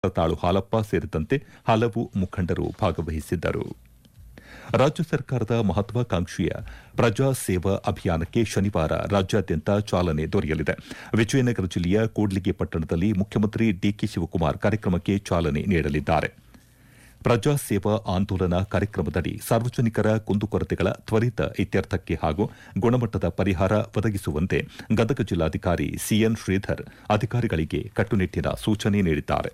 ತಾಳು ಹಾಲಪ್ಪ ಸೇರಿದಂತೆ ಹಲವು ಮುಖಂಡರು ಭಾಗವಹಿಸಿದ್ದರು ರಾಜ್ಯ ಸರ್ಕಾರದ ಮಹತ್ವಾಕಾಂಕ್ಷಿಯ ಪ್ರಜಾ ಸೇವಾ ಅಭಿಯಾನಕ್ಕೆ ಶನಿವಾರ ರಾಜ್ಯಾದ್ಯಂತ ಚಾಲನೆ ದೊರೆಯಲಿದೆ ವಿಜಯನಗರ ಜಿಲ್ಲೆಯ ಕೂಡ್ಲಿಗಿ ಪಟ್ಟಣದಲ್ಲಿ ಮುಖ್ಯಮಂತ್ರಿ ಡಿಕೆ ಶಿವಕುಮಾರ್ ಕಾರ್ಯಕ್ರಮಕ್ಕೆ ಚಾಲನೆ ನೀಡಲಿದ್ದಾರೆ ಪ್ರಜಾ ಸೇವಾ ಆಂದೋಲನ ಕಾರ್ಯಕ್ರಮದಡಿ ಸಾರ್ವಜನಿಕರ ಕುಂದುಕೊರತೆಗಳ ತ್ವರಿತ ಇತ್ಯರ್ಥಕ್ಕೆ ಹಾಗೂ ಗುಣಮಟ್ಟದ ಪರಿಹಾರ ಒದಗಿಸುವಂತೆ ಗದಗ ಜಿಲ್ಲಾಧಿಕಾರಿ ಸಿಎನ್ ಶ್ರೀಧರ್ ಅಧಿಕಾರಿಗಳಿಗೆ ಕಟ್ಟುನಿಟ್ಟಿನ ಸೂಚನೆ ನೀಡಿದ್ದಾರೆ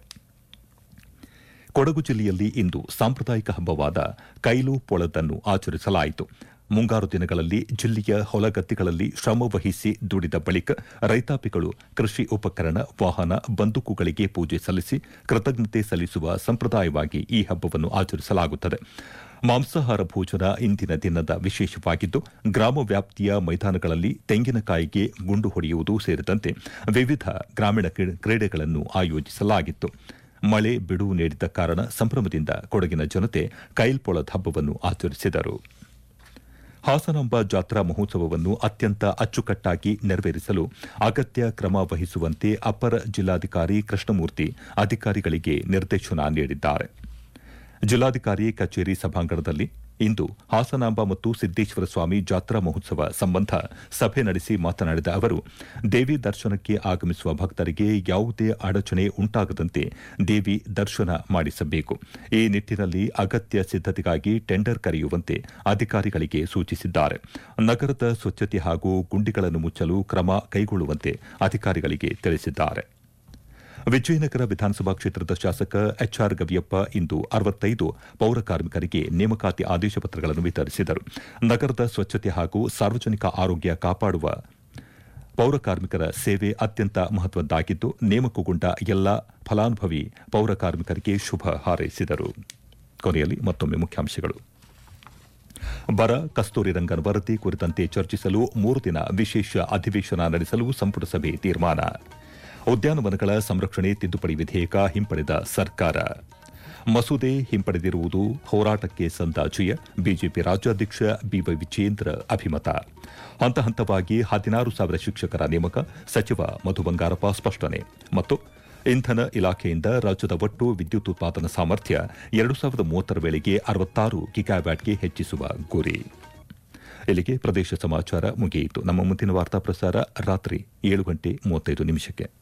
ಕೊಡಗು ಜಿಲ್ಲೆಯಲ್ಲಿ ಇಂದು ಸಾಂಪ್ರದಾಯಿಕ ಹಬ್ಬವಾದ ಕೈಲು ಪೊಳದನ್ನು ಆಚರಿಸಲಾಯಿತು ಮುಂಗಾರು ದಿನಗಳಲ್ಲಿ ಜಿಲ್ಲೆಯ ಹೊಲಗದ್ದೆಗಳಲ್ಲಿ ಶ್ರಮವಹಿಸಿ ದುಡಿದ ಬಳಿಕ ರೈತಾಪಿಗಳು ಕೃಷಿ ಉಪಕರಣ ವಾಹನ ಬಂದೂಕುಗಳಿಗೆ ಪೂಜೆ ಸಲ್ಲಿಸಿ ಕೃತಜ್ಞತೆ ಸಲ್ಲಿಸುವ ಸಂಪ್ರದಾಯವಾಗಿ ಈ ಹಬ್ಬವನ್ನು ಆಚರಿಸಲಾಗುತ್ತದೆ ಮಾಂಸಾಹಾರ ಭೋಜನ ಇಂದಿನ ದಿನದ ವಿಶೇಷವಾಗಿದ್ದು ಗ್ರಾಮ ವ್ಯಾಪ್ತಿಯ ಮೈದಾನಗಳಲ್ಲಿ ತೆಂಗಿನಕಾಯಿಗೆ ಗುಂಡು ಹೊಡೆಯುವುದು ಸೇರಿದಂತೆ ವಿವಿಧ ಗ್ರಾಮೀಣ ಕ್ರೀಡೆಗಳನ್ನು ಆಯೋಜಿಸಲಾಗಿತ್ತು ಮಳೆ ಬಿಡುವು ನೀಡಿದ್ದ ಕಾರಣ ಸಂಭ್ರಮದಿಂದ ಕೊಡಗಿನ ಜನತೆ ಕೈಲ್ಪೊಳದ್ ಹಬ್ಬವನ್ನು ಆಚರಿಸಿದರು ಹಾಸನಾಂಬ ಜಾತ್ರಾ ಮಹೋತ್ಸವವನ್ನು ಅತ್ಯಂತ ಅಚ್ಚುಕಟ್ಟಾಗಿ ನೆರವೇರಿಸಲು ಅಗತ್ಯ ಕ್ರಮ ವಹಿಸುವಂತೆ ಅಪರ ಜಿಲ್ಲಾಧಿಕಾರಿ ಕೃಷ್ಣಮೂರ್ತಿ ಅಧಿಕಾರಿಗಳಿಗೆ ನಿರ್ದೇಶನ ನೀಡಿದ್ದಾರೆ ಜಿಲ್ಲಾಧಿಕಾರಿ ಕಚೇರಿ ಸಭಾಂಗಣದಲ್ಲಿ ಇಂದು ಹಾಸನಾಂಬ ಮತ್ತು ಸಿದ್ದೇಶ್ವರ ಸ್ವಾಮಿ ಜಾತ್ರಾ ಮಹೋತ್ಸವ ಸಂಬಂಧ ಸಭೆ ನಡೆಸಿ ಮಾತನಾಡಿದ ಅವರು ದೇವಿ ದರ್ಶನಕ್ಕೆ ಆಗಮಿಸುವ ಭಕ್ತರಿಗೆ ಯಾವುದೇ ಅಡಚಣೆ ಉಂಟಾಗದಂತೆ ದೇವಿ ದರ್ಶನ ಮಾಡಿಸಬೇಕು ಈ ನಿಟ್ಟಿನಲ್ಲಿ ಅಗತ್ಯ ಸಿದ್ದತೆಗಾಗಿ ಟೆಂಡರ್ ಕರೆಯುವಂತೆ ಅಧಿಕಾರಿಗಳಿಗೆ ಸೂಚಿಸಿದ್ದಾರೆ ನಗರದ ಸ್ವಚ್ಛತೆ ಹಾಗೂ ಗುಂಡಿಗಳನ್ನು ಮುಚ್ಚಲು ಕ್ರಮ ಕೈಗೊಳ್ಳುವಂತೆ ಅಧಿಕಾರಿಗಳಿಗೆ ತಿಳಿಸಿದ್ದಾರೆ ವಿಜಯನಗರ ವಿಧಾನಸಭಾ ಕ್ಷೇತ್ರದ ಶಾಸಕ ಎಚ್ಆರ್ ಗವಿಯಪ್ಪ ಇಂದು ಅರವತ್ತೈದು ಪೌರ ಕಾರ್ಮಿಕರಿಗೆ ನೇಮಕಾತಿ ಆದೇಶ ಪತ್ರಗಳನ್ನು ವಿತರಿಸಿದರು ನಗರದ ಸ್ವಚ್ಛತೆ ಹಾಗೂ ಸಾರ್ವಜನಿಕ ಆರೋಗ್ಯ ಕಾಪಾಡುವ ಪೌರ ಕಾರ್ಮಿಕರ ಸೇವೆ ಅತ್ಯಂತ ಮಹತ್ವದ್ದಾಗಿದ್ದು ನೇಮಕಗೊಂಡ ಎಲ್ಲ ಫಲಾನುಭವಿ ಪೌರ ಕಾರ್ಮಿಕರಿಗೆ ಶುಭ ಹಾರೈಸಿದರು ಕೊನೆಯಲ್ಲಿ ಮತ್ತೊಮ್ಮೆ ಮುಖ್ಯಾಂಶಗಳು ಬರ ಕಸ್ತೂರಿ ರಂಗನ್ ವರದಿ ಕುರಿತಂತೆ ಚರ್ಚಿಸಲು ಮೂರು ದಿನ ವಿಶೇಷ ಅಧಿವೇಶನ ನಡೆಸಲು ಸಂಪುಟ ಸಭೆ ತೀರ್ಮಾನ ಉದ್ಯಾನವನಗಳ ಸಂರಕ್ಷಣೆ ತಿದ್ದುಪಡಿ ವಿಧೇಯಕ ಹಿಂಪಡೆದ ಸರ್ಕಾರ ಮಸೂದೆ ಹಿಂಪಡೆದಿರುವುದು ಹೋರಾಟಕ್ಕೆ ಸಂದ ಜಯ ಬಿಜೆಪಿ ರಾಜ್ಯಾಧ್ಯಕ್ಷ ಬಿವೈ ವಿಜೇಂದ್ರ ಅಭಿಮತ ಹಂತ ಹಂತವಾಗಿ ಹದಿನಾರು ಸಾವಿರ ಶಿಕ್ಷಕರ ನೇಮಕ ಸಚಿವ ಮಧು ಬಂಗಾರಪ್ಪ ಸ್ಪಷ್ಟನೆ ಮತ್ತು ಇಂಧನ ಇಲಾಖೆಯಿಂದ ರಾಜ್ಯದ ಒಟ್ಟು ವಿದ್ಯುತ್ ಉತ್ಪಾದನಾ ಸಾಮರ್ಥ್ಯ ಎರಡು ಸಾವಿರದ ಮೂವತ್ತರ ವೇಳೆಗೆ ಅರವತ್ತಾರು ಗಿಗಾವ್ಯಾಟ್ಗೆ ಹೆಚ್ಚಿಸುವ ಗುರಿ ಇಲ್ಲಿಗೆ ಪ್ರದೇಶ ಸಮಾಚಾರ ಮುಗಿಯಿತು ನಮ್ಮ ಮುಂದಿನ ವಾರ್ತಾ ಪ್ರಸಾರ ರಾತ್ರಿ ಏಳು ಗಂಟೆ ಮೂವತ್ತೈದು ನಿಮಿಷಕ್ಕೆ